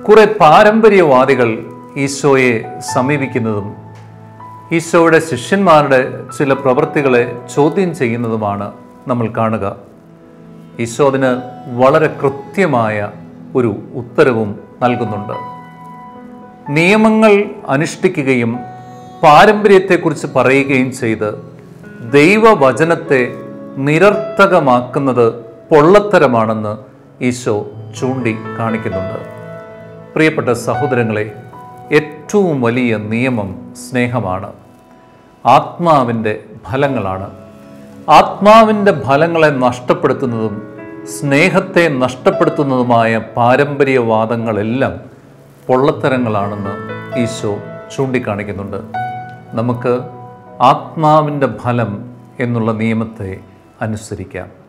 കുറെ പാരമ്പര്യവാദികൾ ഈശോയെ സമീപിക്കുന്നതും ഈശോയുടെ ശിഷ്യന്മാരുടെ ചില പ്രവൃത്തികളെ ചോദ്യം ചെയ്യുന്നതുമാണ് നമ്മൾ കാണുക ഈശോ അതിന് വളരെ കൃത്യമായ ഒരു ഉത്തരവും നൽകുന്നുണ്ട് നിയമങ്ങൾ അനുഷ്ഠിക്കുകയും പാരമ്പര്യത്തെക്കുറിച്ച് പറയുകയും ചെയ്ത് ദൈവവചനത്തെ നിരർത്ഥകമാക്കുന്നത് പൊള്ളത്തരമാണെന്ന് ഈശോ ചൂണ്ടി കാണിക്കുന്നുണ്ട് പ്രിയപ്പെട്ട സഹോദരങ്ങളെ ഏറ്റവും വലിയ നിയമം സ്നേഹമാണ് ആത്മാവിൻ്റെ ഫലങ്ങളാണ് ആത്മാവിൻ്റെ ഫലങ്ങളെ നഷ്ടപ്പെടുത്തുന്നതും സ്നേഹത്തെ നഷ്ടപ്പെടുത്തുന്നതുമായ പാരമ്പര്യവാദങ്ങളെല്ലാം പൊള്ളത്തരങ്ങളാണെന്ന് ഈശോ ചൂണ്ടിക്കാണിക്കുന്നുണ്ട് നമുക്ക് ആത്മാവിൻ്റെ ഫലം എന്നുള്ള നിയമത്തെ അനുസരിക്കാം